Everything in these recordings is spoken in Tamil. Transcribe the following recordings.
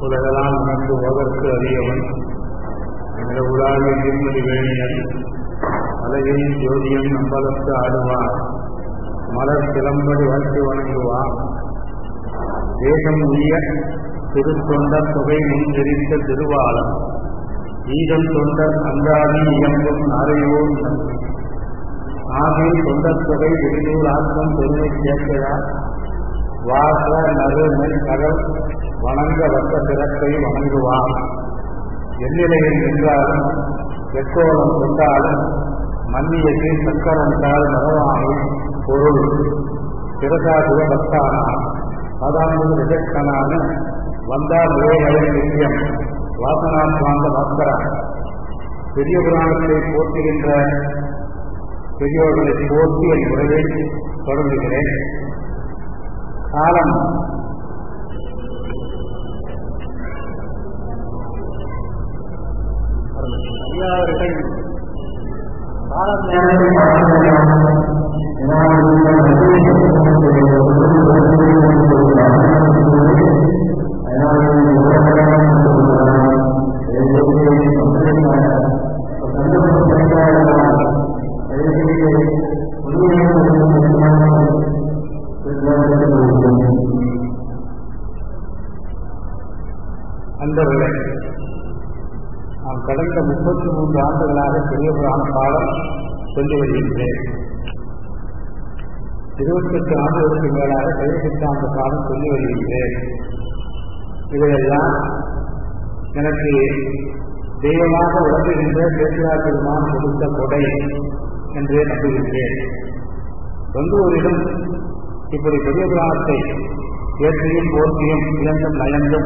உலகெல்லாம் உணர்ந்து ஓதற்கு அறியவன் என்ற உலாவிய நிர்மதி வேணியன் அலையும் ஜோதியும் நம்பலத்து ஆடுவான் மலர் சிலம்படி வாழ்த்து வணங்குவான் தேசம் உரிய திருத்தொண்டர் தொகை முன் தெரிந்த திருவாளம் ஈதம் தொண்டர் அந்தாதி இயங்கும் நாரையோர் நம்பி ஆகிய தொண்டர் தொகை விருதூர் ஆக்கம் பெருமை சேர்க்கையா வாச நறு நெல் கடல் வணங்க வந்த சிறப்பை வணங்குவான் எந்நிலையில் நின்றாலும் எக்கோலம் கொண்டாலும் மன்னியத்தை சக்கரந்தால் மரவாமை பொருள் சிறசாகுல பக்தானா பதாம்பது விதக்கனான வந்தால் வேலை நித்தியம் வாசனாத்வாந்த பாஸ்கரா பெரிய புராணத்தை போற்றுகின்ற பெரியோர்களை போற்றி என் உறவை தொடங்குகிறேன் காலம் ஐயாவர்கள் காலம் அன்பர்களே நான் கடந்த முப்பத்தி மூன்று ஆண்டுகளாக பெரிய புராண பாடம் சொல்லி வருகின்றேன் இருபத்தெட்டு ஆண்டுகளுக்கு மேலாக பதினெட்டாண்டு பாடம் சொல்லி வருகின்றேன் இவையெல்லாம் எனக்கு தெய்வமாக விளங்குகின்ற பேசுரா பெருமான் கொடுத்த கொடை என்றே நம்புகின்றேன் பெங்களூரிலும் இப்படி பெரிய புராணத்தை ஏற்றியும் போற்றியும் இழந்தும் நயந்தும்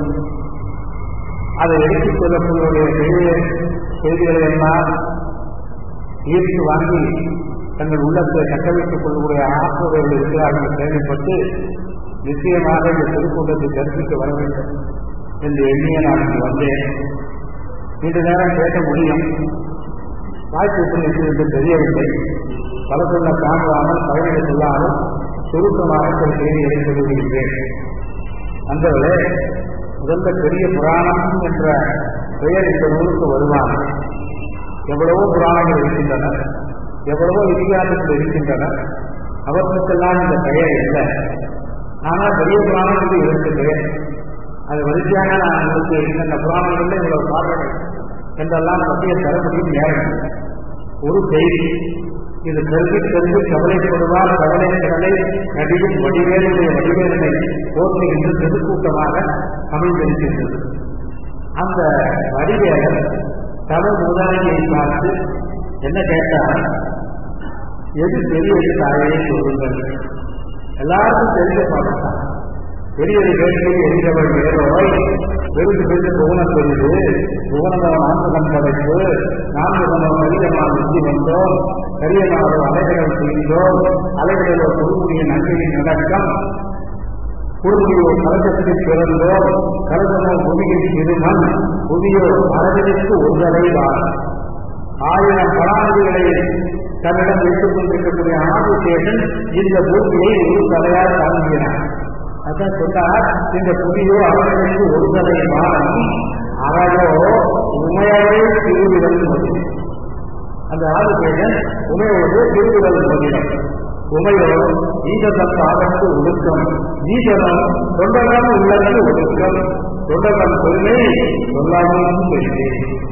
அதை எடுத்துக் கொள்ளக்கூடிய செய்திய செய்திகளை எல்லாம் ஈர்த்து வாங்கி தங்கள் உள்ளத்தை தக்க கொள்ளக்கூடிய ஆசிரியர்கள் இருக்கிறார்கள் தேவைப்பட்டு நிச்சயமாக இந்த திருக்கூட்டத்தை தரிசிக்க வர வேண்டும் என்று எண்ணிய நான் இங்கு வந்தேன் நீண்ட நேரம் பேச முடியும் வாய்ப்பு என்று தெரியவில்லை பல சொல்ல காணாமல் பயிரை சொல்லாமல் சுருக்கமாக சில செய்திகளை சொல்லிவிடுகின்றேன் அந்தவர்களே முதல்ல பெரிய புராணம் என்ற பெயர் இந்த நூலுக்கு வருவான் எவ்வளவோ புராணங்கள் இருக்கின்றன எவ்வளவோ இதிகாசத்தில் இருக்கின்றன அவற்றுக்கெல்லாம் இந்த பெயர் இல்லை ஆனால் பெரிய புராணம் என்று இரண்டு பெயர் அது வரிசையாக நான் உங்களுக்கு இந்த புராணங்களில் இவ்வளவு பாடல்கள் என்றெல்லாம் பற்றிய தர முடியும் நேரம் ஒரு செய்தி இது கல்வி கல்வி கவலைப்படுவார் கவலை கடலை நடிகும் வடிவேலுடைய வடிவேலனை போற்றுகின்ற தெருக்கூட்டமாக அமைந்திருக்கின்றது அந்த வடிவேலன் தமிழ் முதலாளியை பார்த்து என்ன கேட்டால் எது பெரியது தாயே சொல்லுங்கள் எல்லாருக்கும் தெரிஞ்ச பாடத்தான் பெரியது கேட்டு எரிந்தவள் வேறோய் வெறுது பெற்று புவனம் பெரிது புவனதம் நான்குகம் படைப்பு நான்கு மனம் கரியமாக வெற்றி வந்தோம் கரியனாரோ அலைகள் செய்தோம் அலைகளிலோ குறுமுடிய நன்றியின் நடக்கம் குறுமுடியோ கலசத்தில் பிறந்தோம் கலசமோ புவியின் திருமண் புவியோ அரவிற்கு ஒருதலை தான் ஆயிரம் பராமரிகளை தன்னிடம் வைத்துக் கொண்டிருக்கக்கூடிய ஆதிசேஷன் இந்த பூமியை ஒரு தலையால் தாங்குகிறார் அதான் சொன்னார் இந்த புதியோ அவர்களுக்கு ஒருதலை மாறி அறவோ உண்மையாவே திருவிழல் மொழி அந்த ஆதிசேஷன் உமையோடு திருவிழல் மொழிடம் உமையோ ஈதத்தம் பாகத்து ஒழுக்கம் ஈதனம் தொண்டகம் உள்ளது ஒழுக்கம் தொண்டகம் பெருமை சொல்லாமல் பெருமை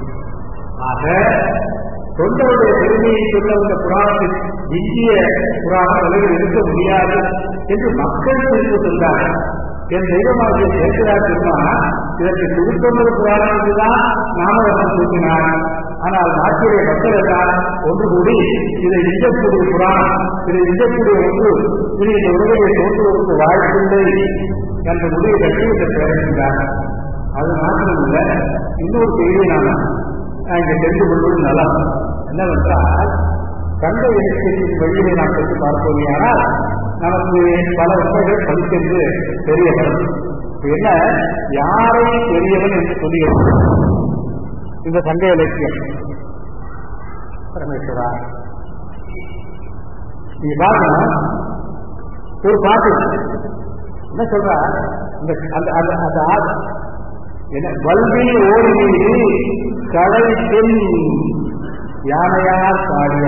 ஆக தொண்டருடைய பெருமையை சொல்ல இந்த புராணத்தில் இந்திய புராண நிலையில் இருக்க முடியாது என்று மக்கள் தெரிந்து கொண்டார்கள் என் தெய்வமாகிய சேர்க்கிறார் சொன்னால் இதற்கு திருத்தொண்டர் புராணத்தில் தான் நாமகரம் கூட்டினார் ஆனால் நாட்டிலே மக்கள் எல்லாம் ஒன்று கூடி இதை இஞ்சக்கூடிய புராணம் இதை இஞ்சக்கூடிய ஒன்று இனி இந்த உலகை தோன்றுவதற்கு வாய்ப்பில்லை என்ற முடிவை கட்டி இதை பேசுகிறார் அது மாத்திரமில்ல இன்னொரு செய்தியை நான் இங்கே தெரிந்து கொள்வது நலம் என்னவென்றால் கண்ட இலக்கியத்தின் வழியை நாம் பெற்று பார்ப்போமையானால் நமக்கு பல உண்மைகள் படித்தென்று தெரிய வரும் என்ன யாரை பெரியவன் என்று சொல்லுகிறது இந்த சங்க இலக்கியம் பரமேஸ்வரா நீங்க பாருங்க ஒரு பாட்டு என்ன சொல்றா இந்த அந்த அந்த அந்த ஆ- என்ன வல்வில் ஓடி மீது கடை பெண் யானையார் பாடிய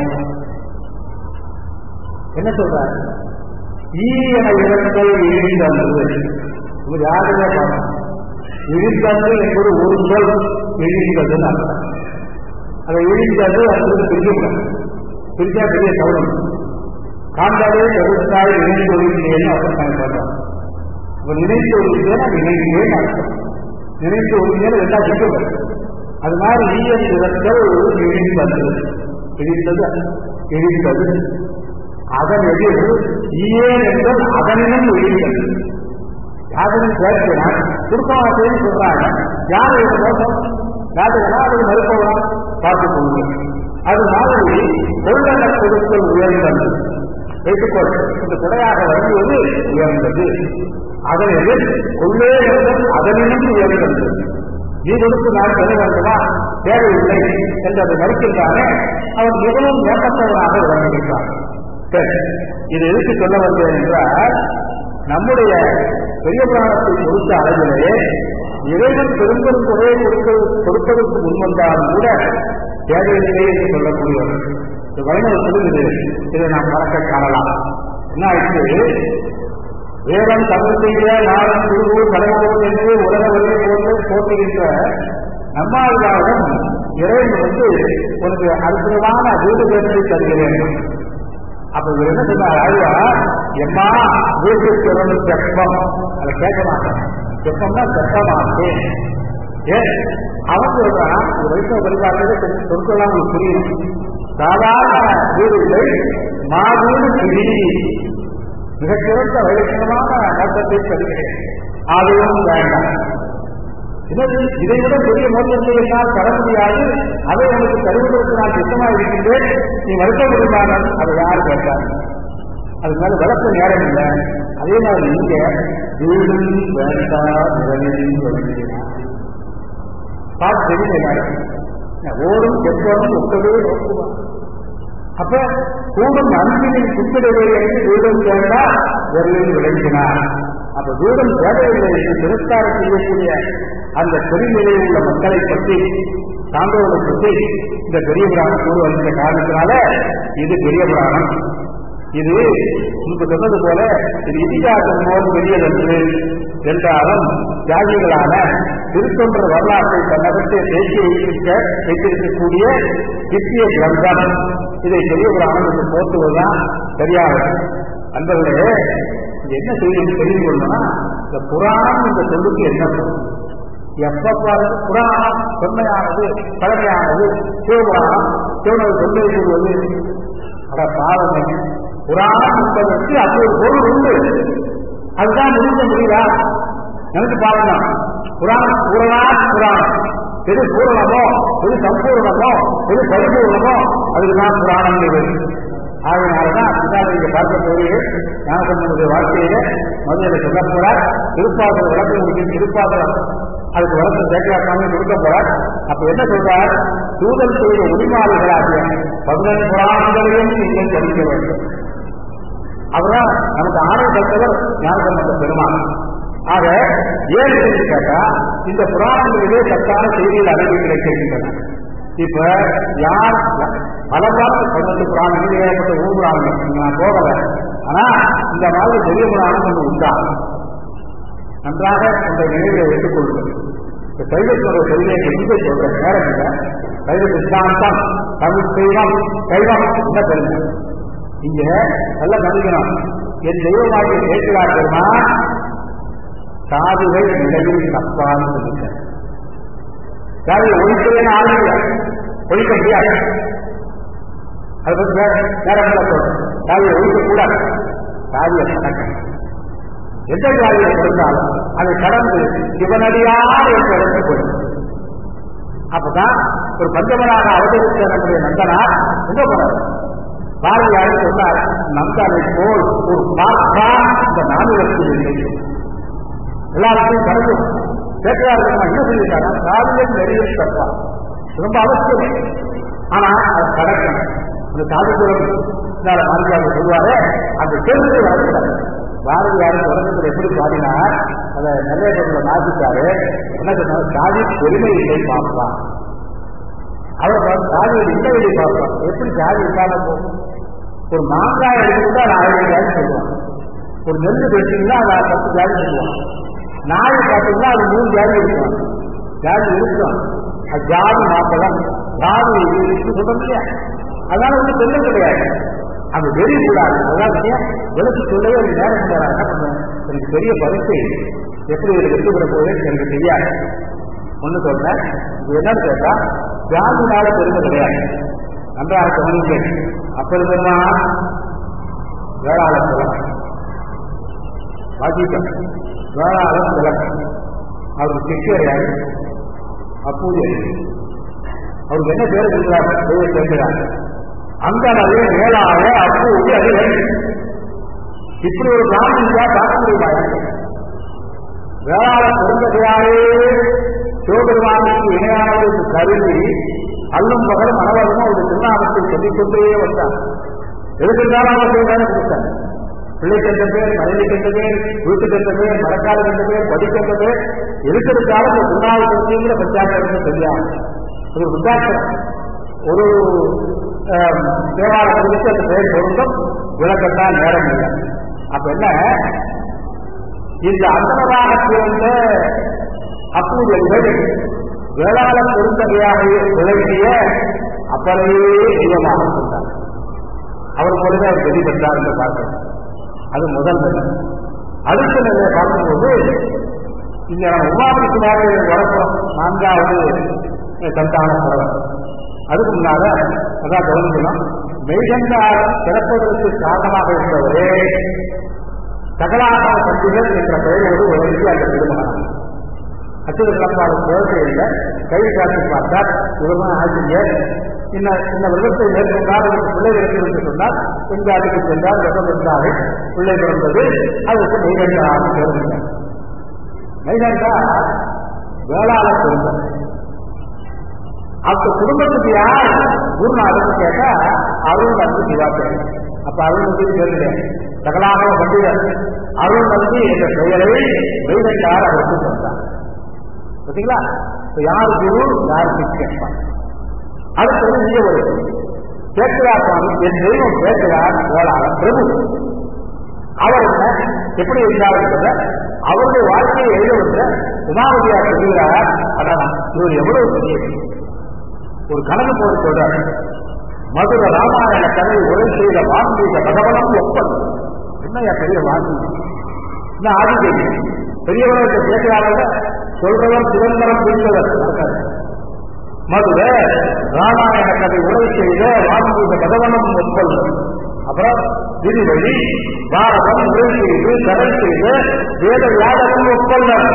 என்ன சொல்றார் ஈ என இறத்தல் இழிந்தன்று இது யாருமே பார்க்கணும் இழிந்தன்று என்பது ஒரு சொல் இழிந்ததுன்னு அர்த்தம் அதை இழிந்தது அல்லது பிரியும் பிரிச்சா பெரிய கவனம் காந்தாலே பெருசாய் இணைந்தொழிந்தேன்னு அர்த்தம் சொல்றான் அப்ப நினைத்து ஒழிந்தேன் இணைந்தேன்னு அர்த்தம் நினைத்து ஒழிந்தேன் ரெண்டா சொல்லுங்க அது மாதிரி ஈயன் இறத்தல் இழிந்தது இழிந்தது இழிந்தது அதன் எதிர் ஈயேன் என்றால் அதனினும் இழிந்தது யாரும் கேட்கிறான் குடும்பவாசைன்னு சொல்றாங்க யார் இது மோசம் யாருக்குன்னா அது மறுக்கலாம் பார்த்து கொள்ளுங்க அது மாதிரி கொள்ளன கொடுத்தல் உயர்ந்தது வைத்துக்கொள் இந்த குடையாக வருவது உயர்ந்தது அதன் எதிர் கொள்ளே என்றால் அதனினும் உயர்ந்தது நீ கொடுத்து நான் பெற வேண்டுமா தேவையில்லை என்று அதை மறுக்கின்றானே அவன் மிகவும் மேம்பட்டவனாக விளங்குகின்றான் சரி இது எதுக்கு சொல்ல வந்தேன் என்றால் நம்முடைய பெரிய புராணத்தை பொறுத்த அளவிலே இறைவன் பெரும்பெரும் குறையை கொடுக்க கொடுப்பதற்கு முன்வந்தாலும் கூட தேவையில்லை என்று சொல்லக்கூடியவர் இந்த வைணவத்திலும் இது இதை நாம் மறக்க காணலாம் என்ன ஆயிடுச்சு வேதம் தமிழ் செய்ய நாளம் குருவு கடவுள் என்று உலக வழியை போன்று போற்றுகின்ற நம்மாழ்வாரும் இறைவன் வந்து உனக்கு அற்புதமான வீடு பேரத்தை தருகிறேன் அப்ப இவர் என்ன சொன்னார் ஆழ்வா எம்மா வீட்டு திறந்து செப்பம் அதை கேட்க மாட்டேன் செப்பம்னா செப்பமாட்டேன் ஏன் அவன் சொல்றான் ஒரு வயசு வழிபாடு சொற்கெல்லாம் உங்களுக்கு புரியும் சாதாரண வீடு இல்லை மாவீடு கிரி மிகச்சிறந்த வைலட்சணமான நோக்கத்தை தருகிறேன் அதுவும் வேண்டாம் என்னது இதை விட பெரிய நோக்கத்தை என்னால் தர முடியாது அதை உனக்கு தருவதற்கு நான் சித்தமாக இருக்கின்றேன் நீ மறுக்க முடியுமானால் அதை யார் கேட்டார் அதுக்கு மேல விளக்க நேரம் இல்லை அதே மாதிரி இங்க வீடும் வேண்டாம் நிலைமையும் சொல்லுகிறார் பார்த்து தெரியுங்க ஓடும் எப்போதும் ஒக்கவே நோக்குவான் அப்ப கூடும் அன்பினின் குப்பிடவே என்று வீடும் வேண்டா வெறும் விளங்கினார் அப்ப வீடும் தேவையில்லை என்று திரஸ்காரம் செய்யக்கூடிய அந்த பெருநிலையில் உள்ள மக்களை பற்றி சான்றோர்களை பற்றி இந்த பெரிய புராணம் கூறுவதற்கு காரணத்தினால இது பெரிய புராணம் இது முன்பு சொன்னது போல இது இதிகாசம் போல் பெரியதன்று என்றாலும் தியாகிகளான திருத்தொன்ற வரலாற்றை தன்னகத்தை பேசி வைத்திருக்க வைத்திருக்கக்கூடிய கிட்டிய கிரந்தம் இதை பெரிய புராணம் என்று போற்றுவதுதான் தெரியாது அன்பர்களே என்ன செய்யணும் தெரிந்து கொள்ளணும்னா இந்த புராணம் என்ற சொல்லுக்கு என்ன பொருள் எப்ப பாரு புராணம் தொன்மையானது பழமையானது சிவபுராணம் சிவனது தொன்மை சொல்வது அட பாவமே புராணம் என்பதற்கு அப்படி ஒரு பொருள் உண்டு அதுதான் முடிக்க முடியல எனக்கு பாருங்க புராணம் பூரணா புராணம் எது பூரணமோ எது சம்பூர்ணமோ எது பரிபூர்ணமோ அதுக்குதான் புராணம் ஆகையினாலதான் பிதாவை இங்க பார்க்க போது ஞானசம்பனுடைய வாழ்க்கையில மதுரையில சொல்ல போறார் திருப்பாசல் விளக்க முடியும் திருப்பாசலம் அதுக்கு விளக்கம் சேகராசாமி கொடுக்க போறார் அப்ப என்ன சொல்றார் தூதல் செய்த உரிமாளிகளாகிய பதினெண்டு புராணங்களையும் நீங்கள் படிக்க வேண்டும் அவர்தான் நமக்கு ஆணை தந்தவர் ஞானசம்பந்த பெருமாள் ஆக ஏன் என்று கேட்டா இந்த புராணங்களிலே சத்தான செய்திகள் அடங்கி கிடைக்கின்றன இப்ப யார் பலவாறு பதினெட்டு புராணங்கள் ஏற்பட்ட ஊர் புராணங்கள் நான் போகல ஆனா இந்த மாதிரி பெரிய புராணம் ஒன்று உண்டா நன்றாக அந்த நினைவை வைத்துக் கொள்வது இந்த சைவத்தோட செய்தியை எங்க சொல்ற நேரம் இல்லை சைவ சித்தாந்தம் தமிழ் தெய்வம் சைவம் என்ன பெருமை இங்க நல்ல கவனிக்கணும் என் தெய்வமாகிய கேட்கிறார் பெருமா சாதுவை நிலையில் தப்பான்னு சொல்லிட்டேன் யாரை ஒழிக்கவே ஆளுங்க ஒழிக்க முடியாது அது பத்தி வேற வேற சொல்றேன் சாதியை ஒழிக்க கூடாது சாதியை கடக்க எந்த சாதியை கொடுத்தாலும் அதை கடந்து சிவனடியார் என்று இடத்துக்கு போயிடும் அப்பதான் ஒரு பஞ்சமனாக அவதரித்த நம்முடைய நந்தனார் எங்க போனார் பாரதியார் சொன்னார் நந்தனை போல் ஒரு பாப்பா இந்த நாடுகளுக்கு இல்லை எல்லாருக்கும் கருது கேட்கிறார்கள் என்ன சொல்லிட்டாங்க சாதியம் நெறிய தப்பா ரொம்ப அவசியம் ஆனா அது கடக்கணும் அந்த சாதிக்குறம் மாரியாக சொல்வாரு அந்த கேள்வி வரக்கூடாது பாரதியார் தொடக்கத்தில் எப்படி பாடினார் அதை நிறைய பேர்ல மாற்றிட்டாரு என்ன சொன்னார் சாதி பெருமை இல்லை பார்ப்பா அவர் சாதி இல்லை இல்லை பார்ப்பா எப்படி சாதி இல்லாம போகும் ஒரு மாங்காய் எடுத்துட்டா நான் ஆயிரம் ஜாதி சொல்லுவான் ஒரு நெல் வெட்டிங்கன்னா அதை பத்து ஜாதி சொல்லுவான் நாய் பார்த்தீங்கன்னா அது மூணு ஜாதி இருக்கும் ஜாதி இருக்கும் அது ஜாதி மாத்தலாம் ஜாதி சொல்ல முடியாது அதனால வந்து சொல்ல கிடையாது அது வெறி கூடாது அதான் விளக்கு சொல்லவே ஒரு நேரம் இருந்தாரா என்ன பண்ணுவேன் எனக்கு பெரிய பரிசை எப்படி ஒரு வெற்றி பெற போகுது எனக்கு தெரியாது ஒண்ணு சொல்றேன் இது என்னன்னு கேட்டா ஜாதினால பெருமை கிடையாது நன்றாக கவனிங்க அப்ப இருந்தமா வேளாள சொல்லலாம் வாசிக்கம் வேளாள விளக்கம் அவருக்கு சிக்கியாரு அப்பூதியர் அவருக்கு என்ன பேர் இருக்கிறார் தெய்வ கேட்கிறார் அந்த அளவு மேலாக அப்பூதி அது இப்படி ஒரு பிராமணியா பார்க்க முடியுமா வேளாள பெருந்தகையாரே சிவபெருமானுக்கு இணையானது கருதி அல்லும் பகலும் மனவரமும் ஒரு திருநாமத்தை சொல்லிக் கொண்டே வந்தார் எதுக்கிருந்தாலும் அவர் செய்தானே கொடுத்தார் பிள்ளை கெட்ட பேர் மனைவி கெட்ட பேர் வீட்டு கெட்ட பேர் மரக்கால கெட்ட பேர் படிக்கின்ற பேர் இருக்கிறதாலும் இந்த திருநாவுக்கு பச்சாக்கரத்தை தெரியாது ஒரு உத்தாட்சம் ஒரு தேவாலயத்திற்கு அந்த பெயர் பொருந்தும் விளக்கத்தான் நேரம் இல்லை அப்ப என்ன இந்த அந்தனமாக பிறந்த அப்பூதியர்கள் வேளாள பெருந்தகையாக விளங்கிய அப்பறையே தெய்வமாக கொண்டார் அவர் போலவே அவர் வெற்றி பெற்றார் என்று பார்க்கிறோம் அது முதல் நிலை அடுத்த நிலையை பார்க்கும்போது இங்க நம்ம உமாபிக்குமாறு வரப்போம் நான்காவது சந்தான பரவல் அதுக்கு முன்னால அதான் கவனிக்கணும் மெய்கண்டார் பிறப்பதற்கு காரணமாக இருந்தவரே சகலாக பண்டிகர் என்ற பெயரோடு விளங்கி அந்த திருமணம் அச்சுத கலப்பாடு தேவையில்லை கை காட்டி பார்த்தார் இவர்தான் ஆசிரியர் இன்ன இந்த விருதத்தை மேற்கொண்டால் அதற்கு பிள்ளை இருக்கிறது என்று சொன்னால் பெண்ஜாதிக்கு சென்றால் விரதம் என்றால் பிள்ளை பிறந்தது அதற்கு மெய்கண்டாக தேர்ந்தார் மெய்கண்டா வேளாள பெருந்தர் அந்த குடும்பத்துக்கு யார் குருநாதன் கேட்டா அருள் நம்பி சிவாச்சாரி அப்ப அருள் நம்பி கேட்கிறேன் சகலாக பண்டிதர் அருள் நம்பி என்ற பெயரை மெய்கண்டார் அவருக்கு சொன்னார் பார்த்தீங்களா யார் குரு யார் கேட்பான் அடுத்தது இங்கே வருது கேட்கிறார் சுவாமி என் தெய்வம் கேட்கிறார் வேளாளர் பிரபு அவர் என்ன எப்படி இருந்தார் அவருடைய வாழ்க்கையை எழுத உமாவதியார் சொல்லுகிறார் அதான் இவர் எவ்வளவு பெரிய ஒரு கணக்கு போட்டு சொல்றார் மதுர ராமாயண கதை உரை செய்த வான்மீக பகவனம் ஒப்பன் என்னையா பெரிய வான்மீக என்ன ஆதிதை பெரியவர்கிட்ட கேட்கிறார்கள் சொல்றவர் சுதந்திரம் பிடித்தவர் மதுர ராமாயண கதை உரை செய்த வான்மீக பகவனம் ஒப்பல் அப்புறம் விதிவழி பாரதம் உரை செய்து கதை செய்த வேத யாதகம் ஒப்பல்வர்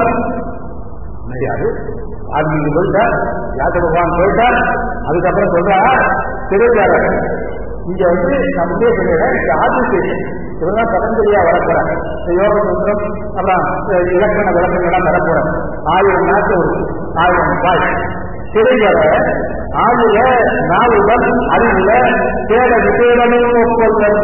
யாரு ஆன்மீக சொல்லிட்டார் யாத்திர பகவான் சொல்லிட்டார் அதுக்கப்புறம் சொல்றார் தெரிவித்தார் இங்க வந்து நான் முன்னே சொல்லிடுறேன் இந்த ஆதிசேஷன் இவங்க பதஞ்சலியா வளர்க்கிறார் இந்த யோக சூத்திரம் அப்புறம் இலக்கண விளக்கங்கள்லாம் வரப்போறேன் ஆயிரம் நாட்டு ஒரு ஆயிரம் ரூபாய் சிறைவர ஆளுல நாளுடன் அறிவுல தேட விசேடமும் ஒப்புதல்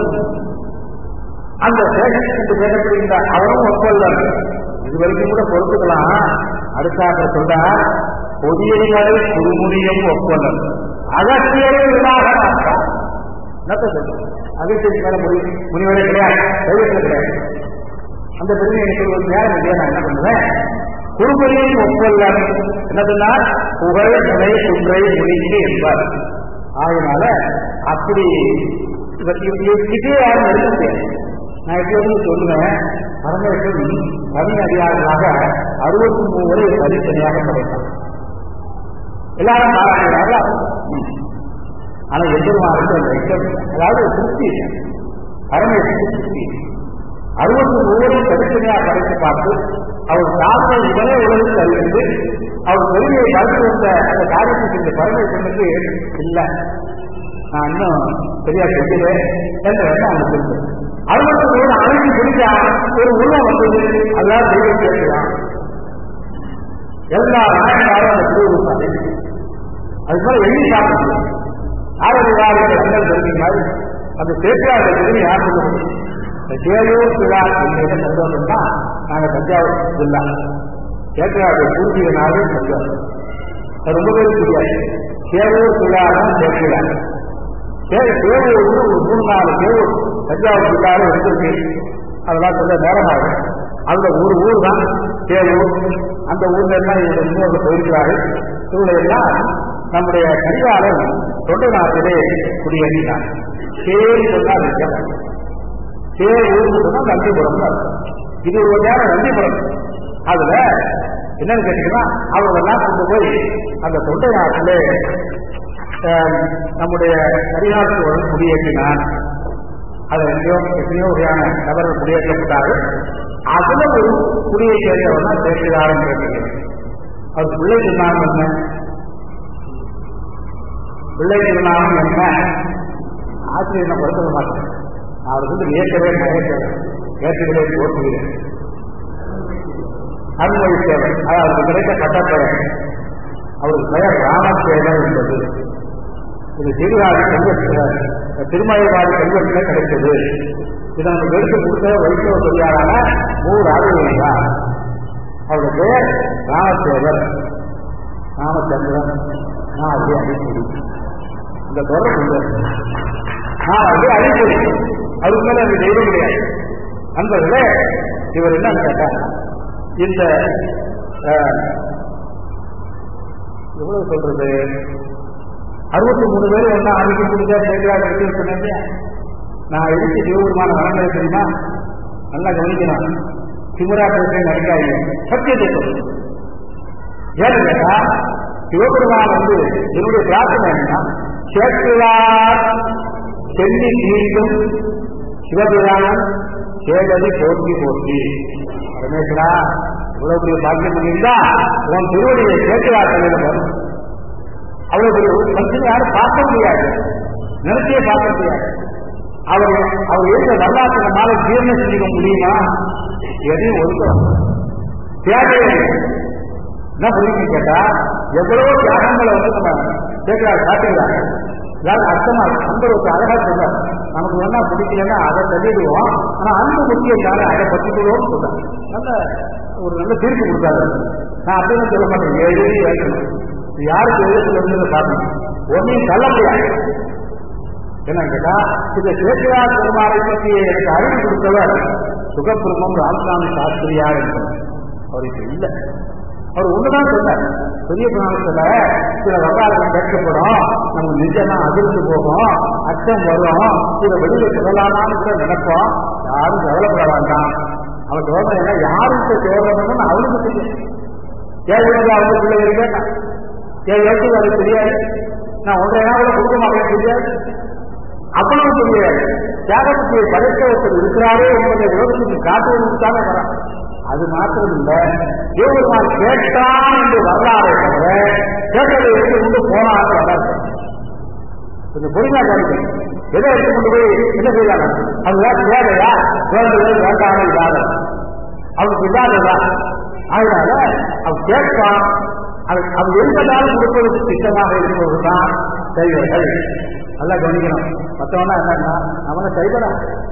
அந்த சேஷன் என்று பேசப்படுகின்ற அவரும் ஒப்புதல் இது வரைக்கும் கூட பொறுத்துக்கலாம் அடுத்தாக சொல்றார் பொதியடிகளை குருமுனியும் ஒப்புதல் அகத்தியரை விவாகமாக்கா என்னத்த சொல்றது அகத்தியருக்கு மேல முடி முனிவரே கிடையாது தெய்வத்தில் கிடையாது அந்த பெருமை எனக்கு ஒரு நேரம் இல்லையா நான் என்ன பண்ணுவேன் குருமுனியும் ஒப்புதல் என்ன சொன்னார் புகழ் நிலை குன்றை முடிக்கு என்பார் ஆகையினால அப்படி இதே யாரும் எடுக்க முடியாது நான் எப்படி சொல்லுவேன் பரமேஸ்வரன் தனி அதிகாரிகளாக அறுபத்தி மூவரை தனித்தனியாக படைத்தான் எல்லாரும் பாராட்டுகிறார்களா ஆனா எதிர்மாறு அதாவது திருப்தி பரமேஸ்வரன் திருப்தி அறுபத்தி மூவரை தனித்தனியாக படைத்து பார்த்து அவர் சாதனை இவனே உலகில் அறிவித்து அவர் பெருமையை பார்த்து வந்த அந்த காரியத்தை செஞ்ச பரமேஸ்வரனுக்கு இல்லை நான் இன்னும் சரியா சொல்லுவேன் என்ற எண்ணம் அவனுக்கு இருந்தது அறுபத்தி மூணு அழைச்சி பிடிச்சா ஒரு உருவம் வந்தது அதான் தெய்வம் கேட்கலாம் எல்லா நாயனாரும் அந்த திருவுருப்பாங்க அது போல எண்ணி சாப்பிட்டு ஆரோக்கிய அண்ணல் தெரிஞ்ச மாதிரி அந்த சேத்தியாளர் தெரிஞ்சு யார் சொல்ல முடியும் இந்த சேலூர் விழா அப்படிங்கிற சந்தோஷம்னா நாங்க தஞ்சாவூர் ஜில்லா கேட்கிறாரு பூர்வீகனாவே சந்தோஷம் அது ரொம்ப பேருக்கு தெரியாது சேவூர் விழா தான் கேட்கிறாங்க தேவையூர் ஒரு மூணு நாலு தேவூர் தஞ்சாவூர் ஜில்லாவில் இருக்கு அதெல்லாம் சொல்ல நேரமாகும் அதுல ஒரு ஊர் தான் தேவூர் அந்த ஊர்ல எல்லாம் இவங்க இன்னொரு போயிருக்கிறாரு இவங்களை எல்லாம் நம்முடைய கரிகாலன் தொண்டை நாட்டிலே குடியேறினார் சேரி சொன்னா நிஜம் சேரி ஊர்னு சொன்னா நந்திபுரம் இது ஒரு நேரம் நந்திபுரம் அதுல என்னன்னு கேட்டீங்கன்னா அவங்க எல்லாம் கொண்டு போய் அந்த தொண்டை நாட்டிலே நம்முடைய கரிகாலத்துடன் குடியேற்றினான் அது எங்கேயோ எத்தனையோ வகையான நபர்கள் குடியேற்றப்பட்டார்கள் அதுல ஒரு குடியை சேர்ந்தவன் தான் சேர்க்கிறார் அவர் பிள்ளை திருநாமம் என்ன பிள்ளை திருநாமம் என்ன ஆசிரியர் நான் படுத்த மாட்டேன் அவர் வந்து ஏற்கனவே நகைக்கிறேன் ஏற்கனவே போட்டுகிறேன் அருள்மொழி சேவை அதாவது கிடைத்த கட்டப்பெயர் அவருக்கு பெயர் ராமசேவர் என்பது இது திருவாரி கல்வெட்டு திருமலைவாரி கல்வெட்டுல கிடைத்தது இதை நமக்கு எடுத்து கொடுத்த வைஷ்ணவ பெரியாரான மூர் ஆதிவையா அவருடைய பெயர் ராமசேவர் ராமச்சந்திரன் நான் அப்படியே அடிப்பொடி இந்த தொடர்பு இல்லை நான் அப்படியே அடிப்பொடி அதுக்கு மேல அந்த தெய்வம் கிடையாது நண்பர்களே இவர் என்னன்னு கேட்டா இந்த எவ்வளவு சொல்றது அறுபத்தி மூணு பேர் ஒன்னா அன்னைக்கு முடிஞ்சா சேர்க்கிறார் எடுத்து சொன்னேன் நான் எதுக்கு சிவபெருமான வளங்களை தெரியுமா நல்லா கவனிக்கணும் சிவரா பேசுறேன் நடிக்காது சத்தியத்தை சொல்லு ஏன்னு கேட்டா சிவபெருமான் வந்து என்னுடைய பிரார்த்தனை என்னன்னா சேர்க்கிறார் செல்லி தீண்டும் சிவபெருமான் சேவதி போற்றி போற்றி ரமேஸ்வரா இவ்வளவு பெரிய பாக்கியம் பண்ணியிருந்தா உன் திருவடியை சேர்க்கிறார் தலையில வரும் அவ்வளவு பெரிய மனுஷன் யாரும் பார்க்க முடியாது நினைச்சே பார்க்க முடியாது அவர் அவர் இருந்த வரலாற்று நம்மால ஜீரணம் செஞ்சுக்க முடியுமா எதையும் ஒதுக்கலாம் தேவையே என்ன புரியுது கேட்டா எவ்வளவோ தியாகங்களை வந்து நம்ம கேட்கிறார் காட்டுகிறாங்க அதாவது அர்த்தமா அந்த ஒரு அழகா சொல்றார் நமக்கு வேணா பிடிக்கலன்னா அதை தள்ளிடுவோம் ஆனா அன்பு முக்கியம் தானே அதை பற்றிக்கிறோம்னு சொல்றாங்க நல்ல ஒரு நல்ல தீர்ப்பு கொடுத்தாரு நான் அப்படின்னு சொல்ல மாட்டேன் எழுதி வைக்கணும் யாருக்கு எழுத்துல இருந்து பார்க்கணும் ஒன்னையும் தள்ள முடியாது என்னன்னு கேட்டா இந்த சிவசிவார் பெருமாளை பற்றி எனக்கு அறிவு கொடுத்தவர் சுகப்பிரமம் ராமசாமி சாஸ்திரியார் என்பவர் அவர் இப்ப இல்லை அவர் ஒண்ணுதான் சொன்னார் பெரிய புராணத்துல சில வரலாறுகள் கேட்கப்படும் நம்ம நிஜமா அதிர்ந்து போகும் அச்சம் வரும் இதை வெளியில சொல்லலாமான்னு கூட நினைப்போம் யாரும் கவலைப்பட வேண்டாம் அவன் தோணும் என்ன யாருக்கு தேவைன்னு அவனுக்கு தெரியும் ஏழு அவங்க பிள்ளைங்க கேட்டான் ஏன் ஏற்று அது தெரியாது நான் ஒன்றை நாள் கொடுக்க மாட்டேன் தெரியாது அவ்வளவு தெரியாது தியாகத்துக்கு படைத்த ஒருத்தர் இருக்கிறாரே என்பதை உலகத்துக்கு காட்டுவதற்கு தானே வரான் அது மாத்திரம் இல்ல தேவருமான் கேட்டான் என்று வரலாறு தவிர கேட்டதை எடுத்து கொண்டு போனான்னு வராது கொஞ்சம் பொறுமையா கவனிக்க எதை எடுத்து கொண்டு போய் என்ன செய்யலாம் அதுதான் தேவையா வேண்டது வேண்டாமல் இல்லாத அவனுக்கு இல்லாததா அதனால அவன் கேட்பான் அது அது எந்தனாலும் கொடுப்பதற்கு திட்டமாக இருப்பதுதான் செய்வர்கள் நல்லா கவனிக்கணும் மற்றவனா என்னன்னா அவனை கைவிடா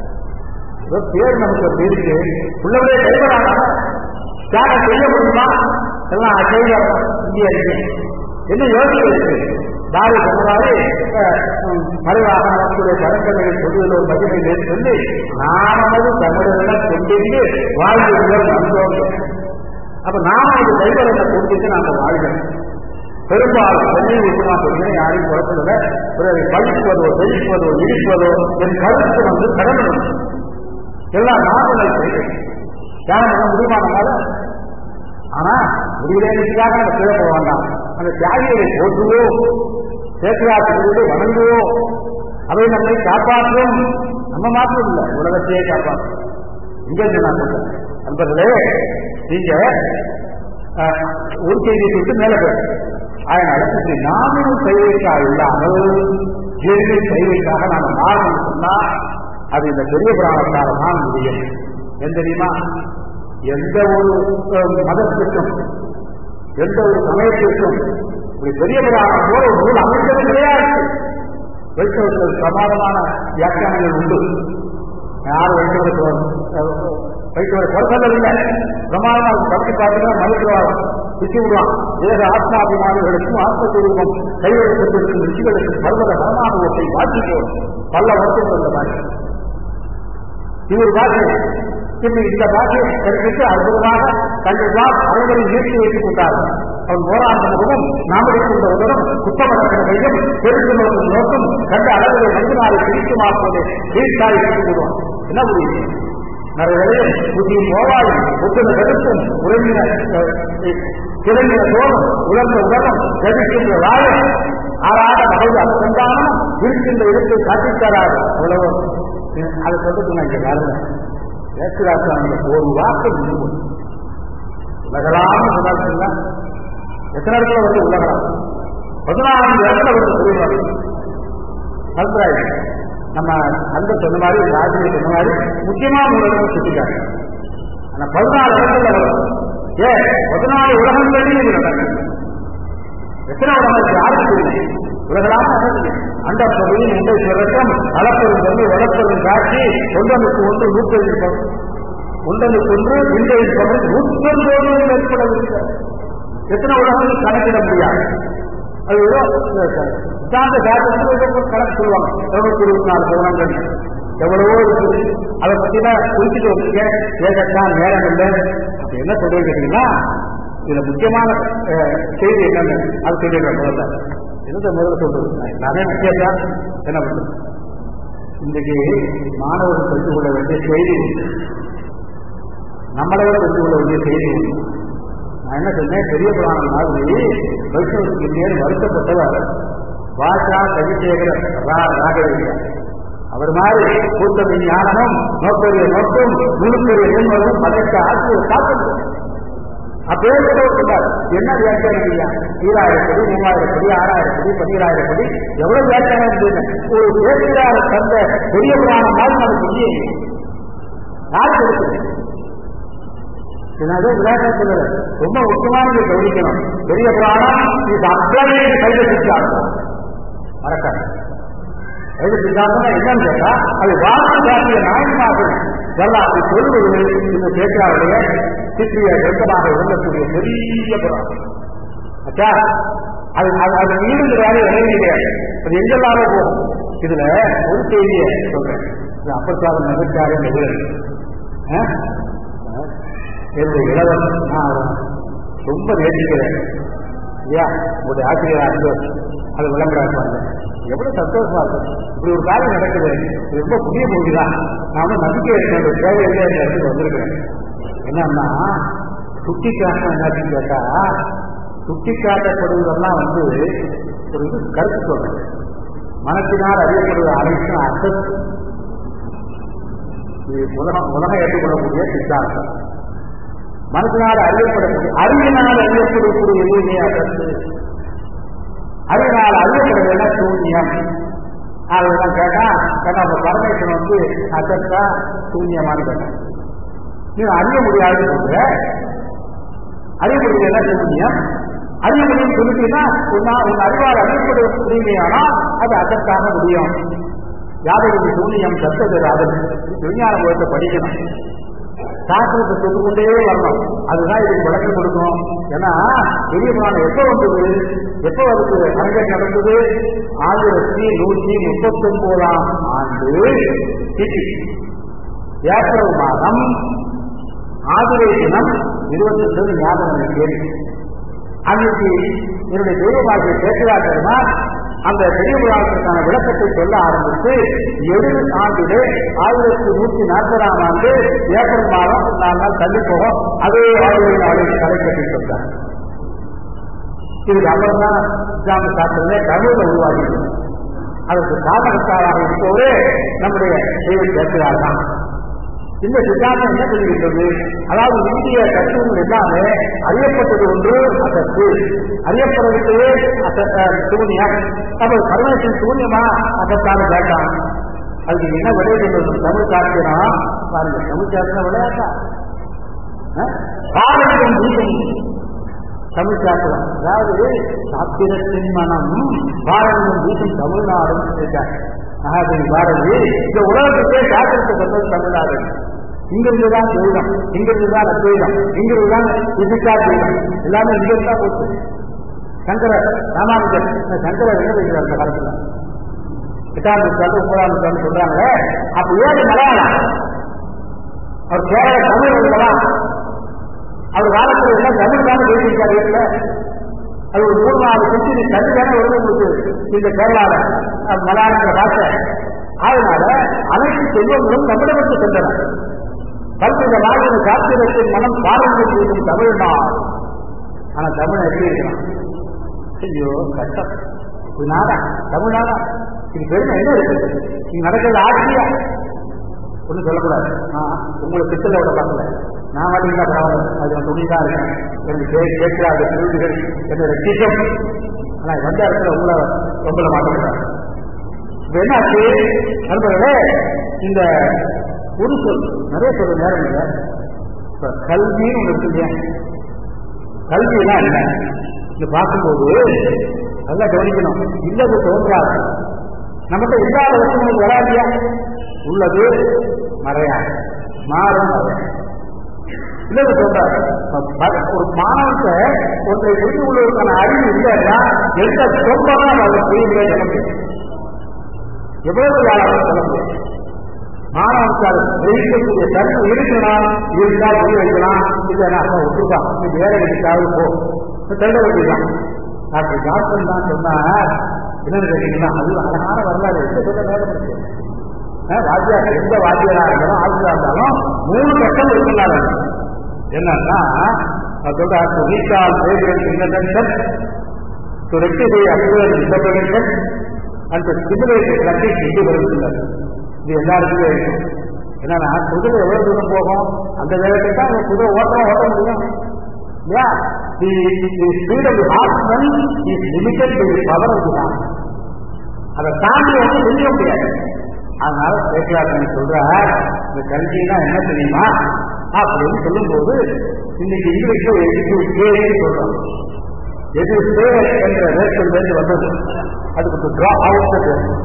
ஏதோ பேர் நமக்கு ஒரு இருக்கு உள்ளவரே கைவிடாம தியாகம் செய்ய முடியுமா எல்லாம் செய்ய இந்திய இருக்கு என்ன யோசிக்க இருக்கு தாரி சொன்னதாரு மறைவாக நம்முடைய பழக்கங்களை சொல்லுவதில் ஒரு பதிலை சொல்லி நாமது தமிழர்களிடம் கொண்டிருந்து வாழ்வுகள் வந்தோம் அப்ப நாம இந்த கைவரத்தை கொண்டிருந்து நாம வாழ்கிறோம் பெரும்பாலும் சென்னை விஷயமா சொல்லுங்க யாரையும் குழப்பதில்ல பிறகு பழிப்பதோ செழிப்பதோ இடிப்பதோ என் கருத்து வந்து கடமை எல்லாம் நாமங்கள் செய்கிறேன் தியானம் பண்ண முடியுமா நம்மளால ஆனா முடியலேங்கிறதுக்காக நம்ம கீழே போக வேண்டாம் அந்த தியாகிகளை போற்றுவோம் சேத்திராசிரியர்களை வணங்குவோம் அவை நம்மை காப்பாற்றும் நம்ம மாத்திரம் இல்லை உலகத்தையே காப்பாற்றும் இங்க நான் சொல்றேன் நண்பர்களே நீங்க ஒரு செய்தியை விட்டு மேல போயிடும் அதனால இப்படி நாமும் செய்வதற்கா இல்லாமல் கேள்வி செய்வதற்காக நாம மாறணும் சொன்னா அது இந்த பெரிய புராணத்தால தான் முடியும் என் தெரியுமா எந்த ஒரு மதத்திற்கும் எந்த ஒரு சமயத்திற்கும் இப்படி பெரிய புராணம் போல ஒரு நூல் அமைந்தது கிடையாது வைஷ்ணவர்கள் சமாதமான வியாக்கியானங்கள் உண்டு யாரும் வைத்தவரை வைத்தவரை குறைச்சல் இல்லை பிரமாணம் பற்றி பார்த்தீங்கன்னா மனுஷவாதம் திட்டி விடுவான் வேத ஆத்மாபிமானிகளுக்கும் ஆத்மஸ்வரூபம் கைவெழுத்திருக்கும் ரிஷிகளுக்கும் பர்வத பரமானுவத்தை வாசிக்கும் பல வருஷம் சொல்ல மாதிரி இது ஒரு பாஷை பின் இந்த பாஷையை கற்பித்து அற்புதமாக தங்கள் அனைவரும் ஈர்த்து வைத்துக் கொண்டார்கள் அவன் போராட்ட முகமும் நாமடிக் கொண்ட உடலும் குத்தமடக்கிற கையும் பெருக்கு நோக்கும் நோக்கும் கண்ட அளவிலே மனிதனாரை பிரித்து மாற்றுவதை வீழ்த்தாய் விடுவான் என்ன புரியுது நிறைய புதிய போவாயும் புத்தன கருத்தும் உறங்கின திறங்கின தோறும் உலர்ந்த உடலும் கதிக்கின்ற வாயும் ஆறாத மகள் அசந்தானம் இருக்கின்ற இடத்தை காட்டித்தராது அவ்வளவு அதை சொல்லிட்டு நான் இங்க காரணம் ஏசுராசாமி ஒரு வார்த்தை முடிவு உலகளாம சொன்னாச்சுன்னா எத்தனை இடத்துல வந்து உலகலாம் பதினாறு இடத்துல வந்து புரியுவாங்க அபிப்பிராயம் நம்ம அந்த சொன்ன மாதிரி ராஜினி சொன்ன மாதிரி முக்கியமான உலகம் சுட்டிக்காங்க ஆனா பதினாலு இடத்துல வரும் ஏ பதினாலு உலகங்களையும் இது நடக்கும் எத்தனை உலகம் யாருக்கு தெரியும் உலகளாம அந்த பகுதியில் உண்டை சுரக்கம் அளப்பெரும் தண்ணி வளர்ப்பெரும் காட்சி ஒன்றனுக்கு ஒன்று நூற்றெழுப்பம் ஒன்றனுக்கு ஒன்று விண்டெழுப்பம் நூற்றொன்றோடு ஏற்படவில்லை எத்தனை உலகங்கள் கணக்கிட முடியாது அது ஏதோ சித்தாந்த சாஸ்திரத்தில் கணக்கு சொல்லுவாங்க இருநூத்தி இருபத்தி நாலு புவனங்கள் எவ்வளவோ இருக்குது அதை பத்தி தான் குறிப்பிட்டு வச்சுக்க ஏகத்தான் நேரம் இல்லை அப்ப என்ன சொல்றது கேட்டீங்கன்னா இதுல முக்கியமான செய்தி என்னன்னு அது சொல்லிடுறேன் முதல்ல என்னத்தை முதல்ல சொல்றது எல்லாமே முக்கியத்தான் என்ன பண்றது இன்றைக்கு மாணவர்கள் தெரிந்து கொள்ள வேண்டிய செய்தி உண்டு நம்மளே தெரிந்து கொள்ள வேண்டிய செய்தி உண்டு நான் என்ன சொன்னேன் பெரிய புராணம் மாதிரி வைஷ்ணவத்துக்கு மேல் வருத்தப்பட்டவர் பாஷா கவிசேகர ராகவேந்திரா அவர் மாதிரி கூட்டணி ஞானமும் நோக்கரிய நோக்கம் நுணுக்கரிய நூல்களும் படைத்த ஆசிரியர் காப்பது அப்பேற்பட்டார் என்ன வியாக்கியானம் இல்லையா ஈராயிரம் படி மூவாயிரம் படி ஆறாயிரம் படி பதினேழாயிரம் படி எவ்வளவு வியாக்கியானம் இருந்தது ஒரு பேசுகிறார தந்த பெரிய புராணம் மாதிரி நமக்கு இல்லையே யார் கொடுக்குது என்னது விளையாட்டு ரொம்ப முக்கியமானது கவனிக்கணும் பெரிய புராணம் இது அத்தனை கைத சித்தாந்தம் மறக்காது கைத சித்தாந்தம் என்னன்னு கேட்டா அது வாக்கு காட்டிய நாயன்மார்கள் எல்லாம் அப்படி சொல்வது இந்த சேத்தியாவுடைய சித்திய கிரந்தமாக விளங்கக்கூடிய பெரிய புராணம் அச்சா அது அது நீடுங்க வேலை இடையே கிடையாது அது எங்கெல்லாமே போகும் இதுல ஒரு செய்தியை சொல்றேன் இது அப்பசாதம் நகர்ச்சாரு நிகழ்வு என்னுடைய இளவரசன் நான் ரொம்ப நேசிக்கிறேன் இல்லையா உங்களுடைய ஆசிரியர் அன்பு அது விளம்பராக்குவாங்க எவ்வளவு சந்தோஷமா இருக்கும் இப்படி ஒரு காரியம் நடக்குது இது ரொம்ப புதிய போகுதுதான் நான் வந்து நம்பிக்கை இருக்கிற தேவையில்லை என்ற இடத்துக்கு வந்திருக்கிறேன் என்னன்னா சுட்டி காட்டணும் என்னாச்சுன்னு கேட்டா சுட்டி காட்டப்படுவதெல்லாம் வந்து ஒரு இது கருத்து சொல்றேன் மனத்தினால் அறியப்படுவது அனைத்தும் அசத் இது உலகம் உலகம் ஏற்றுக்கொள்ளக்கூடிய சித்தாந்தம் மனசினால் அறியப்படக்கூடிய அறிவினால் அறியப்படக்கூடிய எதுவுமே அகத்து அறிவினால் அறியப்படுவதுனா சூன்யம் அதுதான் கேட்டா கேட்டா அப்ப பரமேஸ்வரன் வந்து அகத்தா சூன்யமானு கேட்டான் நீ அறிய முடியாது சொல்ற அறிய முடியல சூன்யம் அறிய முடியும் சொல்லிட்டீங்கன்னா உன்னா உன் அறிவால் அறியப்பட முடியுமையானா அது அகத்தாக முடியும் யாதொரு சூன்யம் சத்தது அது விஞ்ஞான முகத்தை படிக்கணும் சாஸ்திரத்தை சொல்லிக்கொண்டே வரணும் அதுதான் இதுக்கு விளக்கம் கொடுக்கணும் ஏன்னா பெரிய புராணம் எப்போ வந்தது எப்போ அதுக்கு அரங்கை நடந்தது ஆயிரத்தி நூற்றி முப்பத்தி ஒன்பதாம் ஆண்டு திதி ஏப்ரல் மாதம் ஆதிரை தினம் இருபத்தி ரெண்டு ஞாபகம் கேள்வி அன்னைக்கு என்னுடைய தெய்வமாகிய பேசுகிறார்கள்னா அந்த பெரிய புராணத்திற்கான விளக்கத்தை சொல்ல ஆரம்பித்து எழுபது ஆண்டிலே ஆயிரத்தி நூற்றி நாற்பதாம் ஆண்டு ஏப்ரல் மாதம் நாலு நாள் தள்ளி போகும் அதே ஆயுத நாளில் கலை கட்டி சொல்றார் இதுக்கு அப்புறம் தான் இஸ்லாமிய சாஸ்திரமே தமிழில் உருவாகியது அதற்கு காரணத்தாராக இருப்பவரே நம்முடைய தெய்வ பேசுகிறார் தான் இந்த சித்தாந்தம் என்ன சொல்லுகின்றது அதாவது இந்திய தத்துவங்கள் எல்லாமே அறியப்பட்டது ஒன்று அசத்து அறியப்படவில்லையே சூன்யம் அப்ப பரமேஸ்வரன் சூன்யமா அசத்தான கேட்டான் அதுக்கு என்ன விளைய சொல்லணும் தமிழ் சாஸ்திரம் பாருங்க தமிழ் சாஸ்திரம் விளையாட்டா பாரதியம் பூஜை தமிழ் சாஸ்திரம் அதாவது சாத்திரத்தின் மனம் பாரதியம் பூஜை தமிழ்நாடுன்னு இருக்காங்க மகாகவி பாரதி இந்த உலகத்துக்கே சாஸ்திரத்தை சொன்னது தமிழ்நாடு இங்கிருந்து தான் துவைதம் இங்கிருந்து தான் அத்வைதம் இங்கிருந்து தான் விசிக்கா துவைதம் எல்லாமே இங்கிருந்து தான் போச்சு சங்கர ராமானுஜன் சங்கரர் என்ன செய்கிறார் அந்த காலத்துல எட்டாம் நூற்றாண்டு ஒன்பதாம் நூற்றாண்டு சொல்றாங்களே அப்ப ஏழு மலையாளம் அவர் கேரள தமிழ் இருக்கலாம் அவர் காலத்துல எல்லாம் தமிழ் தானே பேசியிருக்காரு இல்ல அது ஒரு மூணு நாலு செஞ்சு தமிழ் தானே வருது உங்களுக்கு இந்த கேரளால மலையாளங்கிற பாஷை அதனால அனைத்து செல்வங்களும் தமிழகத்துக்கு சென்றன பல்வேறு நாடுகள் சாத்திரத்தின் மனம் பாரம்பரிய செய்யும் தமிழ்தான் ஆனா தமிழ் எப்படி இருக்கிறான் ஐயோ கஷ்டம் இது நாடா தமிழ்நாடா இது பெருமை என்ன இருக்கு நீங்க நடக்கிறது ஆட்சியா ஒன்றும் சொல்லக்கூடாது நான் உங்களை பித்தலை விட பார்க்கல நான் மாட்டீங்கன்னா பரவாயில்ல அது நான் துணி தான் இருக்கேன் எனக்கு கே கேட்கிறார்கள் கேள்விகள் என்னோட கிட்டம் ஆனா வந்த இடத்துல உங்களை உங்களை மாட்டேங்கிறாங்க இப்ப என்ன ஆச்சு நண்பர்களே இந்த ஒரு சொல் நிறைய சொல்ல நேரம் இல்லை இப்ப கல்வின்னு ஒன்று இருக்கு இல்லையா கல்வினா என்ன இந்த பார்க்கும்போது நல்லா கவனிக்கணும் இல்லது தோன்றாது நமக்கு இல்லாத வசனங்கள் வராதியா உள்ளது மறையா மாறும் மறையா இல்லது தோன்றாது ஒரு மாணவத்தை ஒன்றை புரிந்து கொள்வதற்கான அறிவு இல்லைன்னா எந்த சொந்தமாக அதை செய்யவே சொல்ல முடியும் எவ்வளவு யாராலும் சொல்ல முடியும் மாணவர்கள் ஜெயிக்கக்கூடிய தன்மை இருக்கணும் இருந்தால் புரிய வைக்கலாம் இல்லைன்னா அப்பா ஒத்துப்பான் நீ வேற எதுக்காவது போ தள்ள வேண்டியதான் டாக்டர் ஜான்சன் தான் சொன்னார் என்னன்னு கேட்டீங்கன்னா அது அழகான வரலாறு எந்த சொல்ல வேலை வாத்தியார் எந்த வாத்தியாரா இருந்தாலும் ஆசிரியரா இருந்தாலும் மூணு கட்டம் இருக்கிறாரு என்னன்னா சொல்றார் to recall favourite intention to rectify accurate interpretation and to stimulate practice independence இது எல்லாருக்குமே இருக்கும் என்னன்னா குதிரை எவ்வளவு தூரம் போகும் அந்த வேகத்தை தான் குதிரை ஓட்டமா ஓட்ட முடியும் இல்லையா the speed of the heartman is limited to the power of the heart அதை தாண்டி வந்து முடிய முடியாது அதனால சேக்கிராசன் சொல்ற இந்த கல்வினா என்ன தெரியுமா அப்படின்னு சொல்லும்போது இன்னைக்கு இங்கிலீஷ்ல எதுக்கு சொல்றோம் எது சேவை என்ற வேர்க்கிலிருந்து வந்தது அதுக்கு ட்ரா அவுட்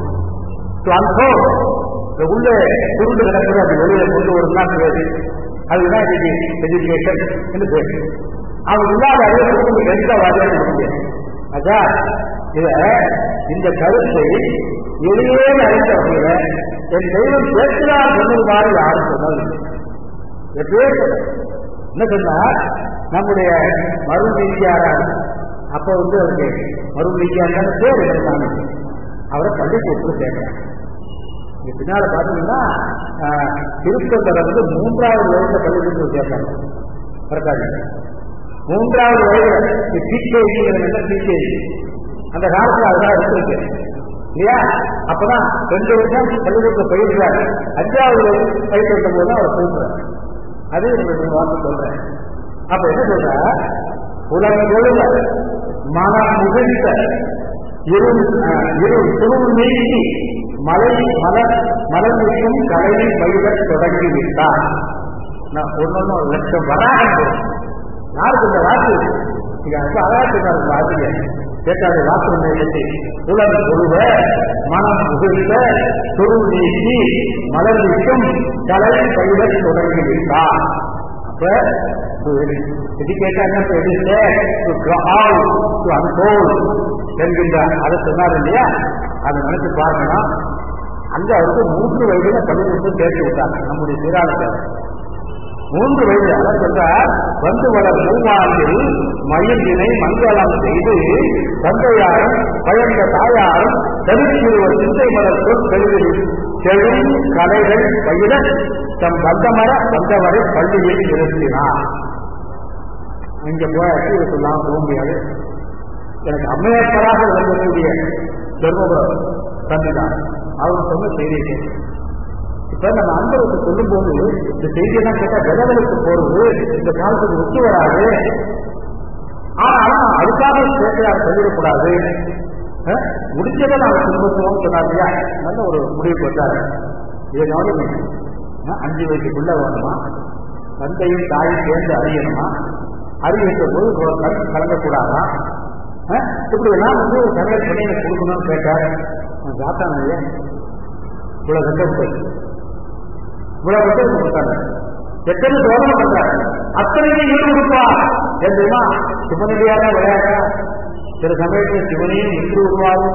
டு அன்ஃபோல் உள்ளே சுருண்டு கிடக்குது அது வெளியே கொண்டு வரும்னா பேரு அதுதான் இன்னைக்கு எஜுகேஷன் என்று பேரு அவன் இல்லாத அறிவு எந்த வாரியாக முடியும் அதான் இத இந்த கருத்தை எளியே அறிந்த வகையில என் தெய்வம் பேசுகிறார் சொன்னதுமாறு யாரும் சொன்னது எப்படியே என்ன சொன்னா நம்முடைய மருள் நீதியாரார் அப்ப வந்து அவருக்கு மருள் நீதியாரான பேர் இருந்தாங்க அவரை பள்ளிக்கூடத்தில் சேர்க்கிறாங்க இங்க பின்னால பாத்தீங்கன்னா திருப்பத்தரை வந்து மூன்றாவது வயசுல பள்ளிக்கூடத்தில் சேர்த்தாங்க பிரகாஷ் மூன்றாவது வயதுல பிகேஜி என்ன பிகேஜி அந்த காலத்துல அதுதான் இருக்கு இல்லையா அப்பதான் ரெண்டு வருஷம் பள்ளிக்கூடத்தில் பயிர்றாரு அஞ்சாவது பயிர் வைக்கும் போது அவர் சொல்றாரு அது உங்களுக்கு வார்த்தை சொல்றேன் அப்ப என்ன சொல்ற உலகம் எழுத மனம் முகிழ்ந்த இரு இரு துருவு நீக்கி மலை மலர் மலர்மிக்கும் கலையை பயிர தொடங்கிவிட்டார் நான் ஒன்னொன்னு ஒரு லட்சம் வராக யாருக்கு இந்த வாக்கு இது அப்ப அழகாட்டுக்காரர் ஆசிரியர் கேட்டாரு வாக்கு நிலையத்தை உலக பொழுவ மனம் முகிழ்ந்த துரு நீக்கி மலர்மிக்கும் கலை பயிர தொடங்கிவிட்டார் அப்ப எஜுகேஷன் என்கின்ற அதை சொன்னார் இல்லையா அதை நினைச்சு பார்க்கணும் அங்க அவருக்கு மூன்று வயதுல பள்ளிக்கூடத்தில் சேர்த்து விட்டாங்க நம்முடைய சீராளர்கள் மூன்று வயது அவர் சொல்றார் வந்து வளர் மூவாண்டில் மயிலினை மங்களம் செய்து தந்தையாரும் பயந்த தாயாரும் தனிச்சிறுவர் சிந்தை மலர் சொல் பெருவில் செழும் கலைகள் பயிர தம் வந்தமர வந்தவரை பள்ளியில் நிறுத்தினார் இங்க போய் அசீர சொல்லாம போக முடியாது எனக்கு அம்மையப்பராக விளங்கக்கூடிய தர்மபுரம் தந்தைதான் அவர் சொன்ன செய்தியை இப்ப நம்ம அன்பருக்கு சொல்லும் போது இந்த செய்தியெல்லாம் கேட்டா விதவலுக்கு போறது இந்த காலத்துக்கு ஒத்து வராது ஆனா அதுக்காக சேர்க்கையார் சொல்லிடக்கூடாது முடிச்சதை நாங்கள் பின்பற்றுவோம் சொன்னாங்க நல்ல ஒரு முடிவு வந்தாரு இதை கவனிக்கணும் அஞ்சு வயசுக்குள்ள வேணுமா தந்தையும் தாயும் சேர்ந்து அறியணுமா அறிவித்த போது கண் கலங்கக்கூடாதா இப்படி எல்லாம் வந்து சமையல் பண்ணி எனக்கு கொடுக்கணும்னு கேட்டார் தாத்தாங்க இவ்வளவு கஷ்டப்பட்டு இவ்வளவு கஷ்டம் கொடுத்தாங்க எத்தனை சோதனை பண்றாங்க அத்தனையும் ஈடு கொடுப்பார் ஏன் தெரியுமா சிவனடியாக விளையாட்டா சில சமயத்தில் சிவனையும் விட்டு விடுவாரும்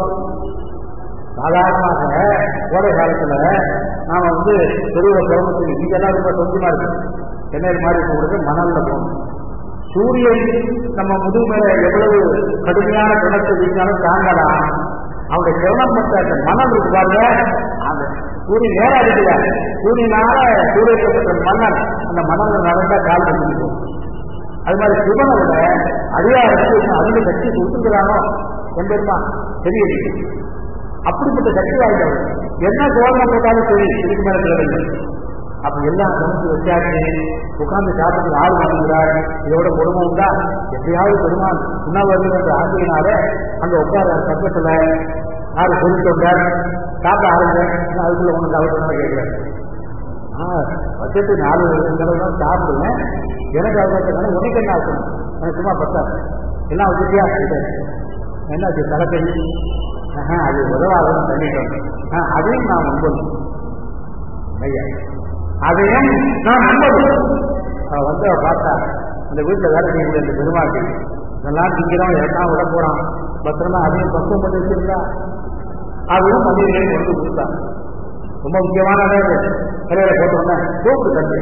சாதாரணமாக கோடை காலத்துல நாம வந்து தெருவில் கிளம்புறதுக்கு இங்கெல்லாம் ரொம்ப சொந்தமா இருக்கு சென்னையில் மாதிரி போகிறது மணல்ல போகணும் சூரியன் நம்ம முதுகு மேல எவ்வளவு கடுமையான கிணத்து வீசினாலும் தாங்கலாம் அவங்க கிரணம் பட்ட அந்த மணல் இருக்கு பாருங்க அந்த சூரியன் நேரம் அடிக்கல சூரியனால சூரியப்பட்ட மணல் அந்த மணல்ல நடந்தா கால் கட்டிக்கும் அது மாதிரி சிவனை விட அதிகாரத்துக்கு அதிக சக்தி கொடுத்துக்கிறானோ என்பதுமா தெரியல அப்படிப்பட்ட சக்தி வாய்ந்தவர் என்ன சோதனை போட்டாலும் சரி இதுக்கு மேல தேவையில்லை அப்ப எல்லாம் சமைச்சு வச்சாச்சு உட்கார்ந்து சாப்பிட்டு ஆள் வாங்குகிறார் இதோட குடும்பம் உண்டா எப்படியாவது பெருமான் உண்ணாவிரதம் என்ற ஆசையினால அங்க உட்கார பக்கத்துல யாரு சொல்லிட்டு வந்தார் சாப்பிட ஆரம்பிங்க அதுக்குள்ள ஒண்ணு அவசரம் கேட்கிறார் வருஷத்துக்கு நாலு தடவை தான் சாப்பிடுவேன் எனக்கு அவசரம் உனக்கு என்ன ஆகணும் எனக்கு சும்மா பத்தாது எல்லாம் வச்சுட்டியா என்ன தலைக்கறி அது உதவாதுன்னு சொல்லிட்டோம் அதையும் நான் நம்பணும் ஐயா அதையும் நான் நம்பணும் அவ வந்து அவ பார்த்தா அந்த வீட்டுல வேலை செய்யக்கூடிய அந்த பெருமாட்டி இதெல்லாம் திங்கிறோம் எல்லாம் விட போறான் பத்திரமா அதையும் பக்கம் பண்ணி வச்சிருந்தா அதையும் மந்திரிகளை கொண்டு கொடுத்தா ரொம்ப முக்கியமான கரையில போட்டோம்னா கூப்பிடு தம்பி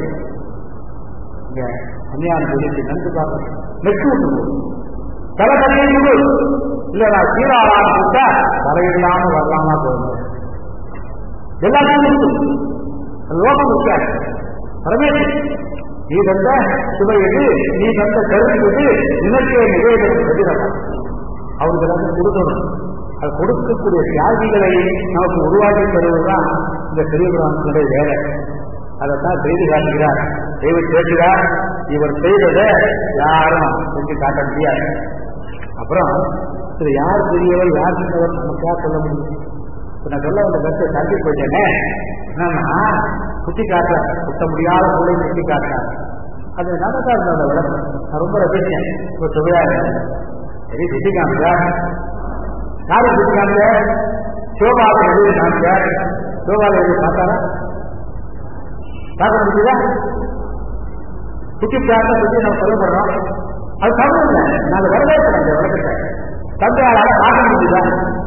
இங்க கன்னியான சொல்லிட்டு நன்றி பார்க்கணும் நெட்டு விட்டு தலை தலையை இல்ல நான் சீராளான்னு கூட்டா தலையில்லாம வரலாமா போகணும் எல்லாத்தையும் லோகம் முக்கியம் பரமேஸ்வரி நீ தந்த சுவையது நீ தந்த கருத்து நினைக்கிற நிவேதனம் கதிரலாம் அவருக்கு எல்லாத்தையும் கொடுக்கணும் அது கொடுக்கக்கூடிய தியாகிகளை நமக்கு உருவாக்கி தருவதுதான் இந்த பெரியபுராணத்தினுடைய வேலை அதைத்தான் செய்து காட்டுகிறார் தெய்வ கேட்கிறார் இவர் செய்ததை யாரும் செஞ்சு காட்ட முடியாது அப்புறம் இது யார் பெரியவர் யார் சின்னவர் நமக்கா சொல்ல முடியும் இப்ப நான் சொல்ல வந்த கருத்தை தள்ளி போயிட்டேனே என்னன்னா குத்தி காட்ட குத்த முடியாத மூளை குத்தி காட்டார் அது நல்லதா இருந்த அந்த விளக்கம் நான் ரொம்ப ரசிச்சேன் இப்ப சுவையா சரி குத்தி காமிச்சா யாரு குத்தி காமிச்ச சோபாவை எழுதி காமிச்ச சோபாவை எழுதி பார்த்தாரா பார்க்க முடியுதா குத்தி காட்ட பத்தி நம்ம சொல்லப்படுறோம் அது தவறு இல்லை நான் வரவேற்கிறேன் அந்த விளக்கத்தை தந்தையால பார்க்க முடியுதா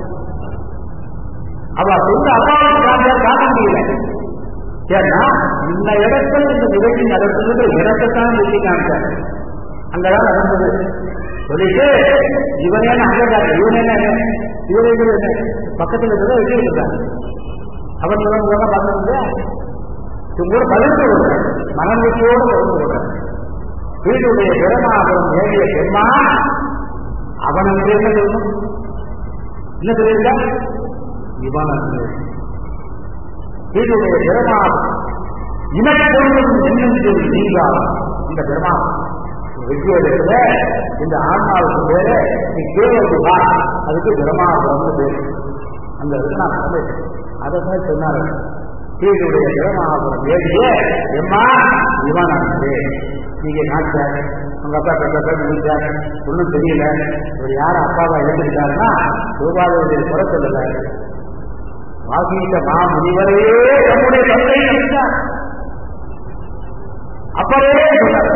அவ சொந்த அப்பாவுக்கு பார்க்க முடியல ஏன்னா இந்த இடத்துல இந்த நிகழ்ச்சி நடத்துறது இடத்தைத்தான் சொல்லி காமிச்சார் அங்கதான் நடந்தது சொல்லிட்டு இவனே அங்கே இவனே இவனே பக்கத்துல இருக்கிறத வச்சு இருந்தார் அவன் இவன் கூட பார்க்க முடியா கூட பதிர்ந்து விடுறேன் மனநோக்கியோடு பதிர்ந்து விடுறேன் வீட்டுடைய பெருமாபுரம் ஏறிய பெருமா அவன் அங்கே என்ன சொல்லணும் என்ன தெரியுதா இவன் வீட்டுடைய பெருமாள் இனப்பொருளும் என்னென்று நீங்கா இந்த பெருமாள் விஜயத்துல இந்த ஆன்மாவுக்கு பேர நீ கேவதுவா அதுக்கு பிரமாபுரம்னு பேரு அந்த இதுக்கு நான் சொன்னேன் அதை தான் சொன்னாரு வீட்டுடைய பிரமாபுரம் ஏறிய எம்மா இவன் அங்கே நீங்க நாட்ட உங்க அப்பா பெற்ற முடிச்சார் ஒன்றும் தெரியல இவர் யார் அப்பாவா எழுதிருக்காருன்னா ரூபாயுடைய குறை சொல்லல வாகீக மா முனிவரே நம்முடைய தந்தை இருந்தார் அப்பவே சொன்னார்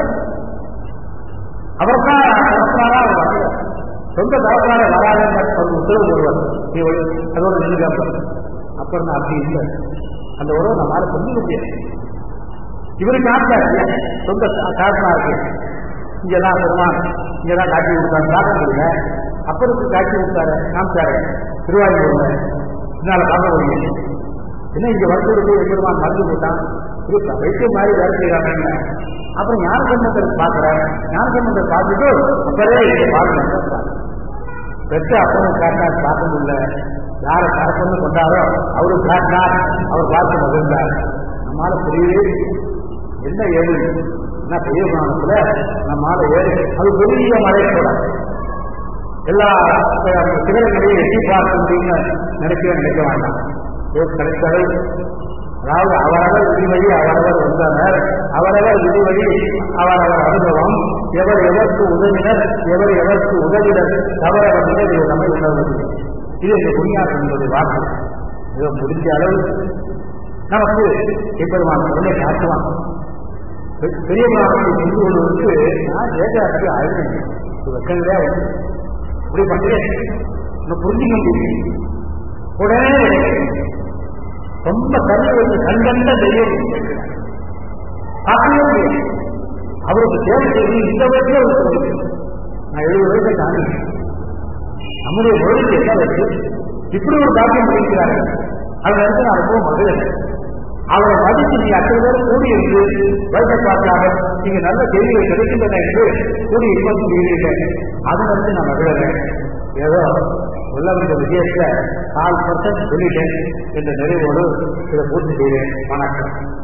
அவர் தான் சொந்த தரப்பான வராத ஒரு உத்தரவு ஒருவர் நீ அதோட நினைக்காம அப்புறம் நான் அப்படி இல்லை அந்த உறவை நம்மளால சொல்லிக்க முடியாது இவருக்கு காட்டாரு சொந்த காரணமா இருக்கு இங்கெல்லாம் பெருமான் இங்கெல்லாம் காட்சி கொடுத்தாரு பார்க்க முடியல அப்பருக்கு காட்சி கொடுத்தாரு காமிச்சாரு திருவாரூர்ல இதனால பார்க்க முடியும் என்ன இங்க வருஷத்துக்கு பெருமான் மருந்து போட்டான் இருக்கா வைத்தியம் மாதிரி வேலை செய்யறாங்க அப்புறம் ஞான சம்பந்தத்தை பார்க்கிறார் ஞான சம்பந்தத்தை பார்த்துட்டு அப்பவே இங்க பார்க்கணும் பெற்ற அப்பனும் காட்டினார் பார்க்க முடியல யாரை கரப்பன்னு கொண்டாரோ அவரு காட்டினார் அவர் பார்த்து மகிழ்ந்தார் நம்மால பெரியவே என்ன ஏழு என்ன பெரிய புராணத்துல நம்மால ஏழு அது பெரிய மழை கூட எல்லா சிகரங்களையும் எட்டி பார்க்க முடியும்னு நினைக்கவே நினைக்க வேண்டாம் கிடைத்தவை அதாவது அவரவர் விதிவழி அவரவர் வந்தனர் அவரவர் விதிவழி அவரவர் அனுபவம் எவர் எவருக்கு உதவினர் எவர் எவருக்கு உதவினர் அவரவர் உதவிய நம்மை உணர்வது இது இந்த புண்ணியாசம் என்பது வார்த்தை இதை முடிஞ்ச அளவு நமக்கு எப்பெருமான உடனே காட்டுவான் பெ- பெரிய புராணத்தை கொண்டு கொண்டு வந்து நான் ஜெயகாரத்துக்கு அழுகிறேன் இது வெக்கங்களே வந்து இப்படி பண்றேன் இன்னும் புரிஞ்சுக்க முடியும் உடனே ரொம்ப தள்ளி வந்து கண்கண்ட தெய்வம் பார்க்கவே முடியாது அவருக்கு சேவை செய்து இந்த வயசுல அவருக்கு தெரியும். நான் எழுபது வயசை தாண்டி நம்முடைய மொழிக்கு என்ன வச்சு இப்படி ஒரு பாக்கியம் பண்ணிக்கிறார்கள் அதை வந்து நான் ரொம்ப மகிழன் அவரை மதித்து நீ அத்தனை பேர் கூடி இருந்து வயசை பார்க்காம நீங்க நல்ல செய்திகள் கிடைக்கின்றன என்று கூடி இருப்பது செய்கிறீர்கள் அதை வந்து நான் மகிழறேன் ஏதோ சொல்ல வேண்டிய விஷயத்துல கால் பர்சன்ட் சொல்லிட்டேன் என்ற நிறைவோடு இதை பூர்த்தி செய்கிறேன் வணக்கம்